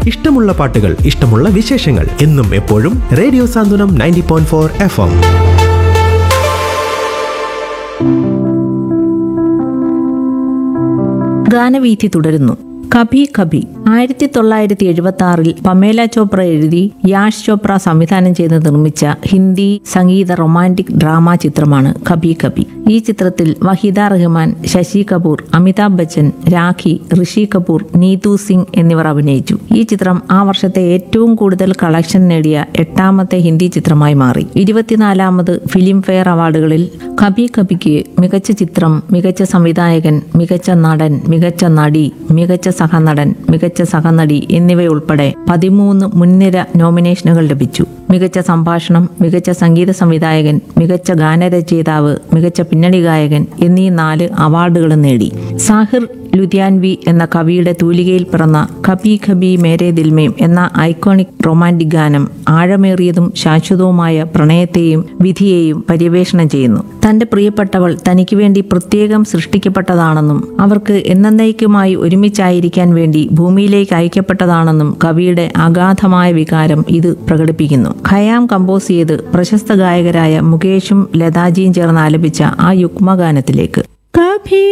ഇഷ്ടമുള്ള പാട്ടുകൾ ഇഷ്ടമുള്ള വിശേഷങ്ങൾ എന്നും എപ്പോഴും radio Santhwanam ninety point four FM എം ഗാനവീഥി തുടരുന്നു കഭി കഭി ആയിരത്തി തൊള്ളായിരത്തി എഴുപത്തി ആറിൽ പമേല ചോപ്ര എഴുതി യാഷ് ചോപ്ര സംവിധാനം ചെയ്ത് നിർമ്മിച്ച ഹിന്ദി സംഗീത റൊമാൻറ്റിക് ഡ്രാമ ചിത്രമാണ് കഭി കഭി ഈ ചിത്രത്തിൽ വഹിദ റഹ്മാൻ ശശി കപൂർ അമിതാഭ് ബച്ചൻ രാഖി ഋഷി കപൂർ നീതു സിംഗ് എന്നിവർ അഭിനയിച്ചു ഈ ചിത്രം ആ വർഷത്തെ ഏറ്റവും കൂടുതൽ കളക്ഷൻ നേടിയ എട്ടാമത്തെ ഹിന്ദി ചിത്രമായി മാറി ഇരുപത്തിനാലാമത് ഫിലിം ഫെയർ അവാർഡുകളിൽ കഭി കഭിക്ക് മികച്ച ചിത്രം മികച്ച സംവിധായകൻ മികച്ച നടൻ മികച്ച നടി മികച്ച സഹനടൻ മികച്ച സഹനടി എന്നിവയുൾപ്പെടെ പതിമൂന്ന് മുൻനിര നോമിനേഷനുകൾ ലഭിച്ചു മികച്ച സംഭാഷണം മികച്ച സംഗീത സംവിധായകൻ മികച്ച ഗാനരചയിതാവ് മികച്ച പിന്നണി ഗായകൻ എന്നീ നാല് അവാർഡുകളും നേടി സാഹിർ ലുധിയാൻവി എന്ന കവിയുടെ തൂലികയിൽ പിറന്ന കബി ഖബി മേരെ ദിൽമേം എന്ന ഐക്കോണിക് റൊമാൻറ്റിക് ഗാനം ആഴമേറിയതും ശാശ്വതവുമായ പ്രണയത്തെയും വിധിയെയും പര്യവേഷണം ചെയ്യുന്നു തന്റെ പ്രിയപ്പെട്ടവൾ തനിക്ക് വേണ്ടി പ്രത്യേകം സൃഷ്ടിക്കപ്പെട്ടതാണെന്നും അവർക്ക് എന്നേക്കുമായി ഒരുമിച്ചായിരിക്കാൻ വേണ്ടി ഭൂമിയിലേക്ക് അയക്കപ്പെട്ടതാണെന്നും കവിയുടെ അഗാധമായ വികാരം ഇത് പ്രകടിപ്പിക്കുന്നു ഖയാം കമ്പോസ് ചെയ്ത് പ്രശസ്ത ഗായകരായ മുകേഷും ലതാജിയും ചേർന്ന് ആലപിച്ച ആ യുഗ്മഗാനത്തിലേക്ക് കഭി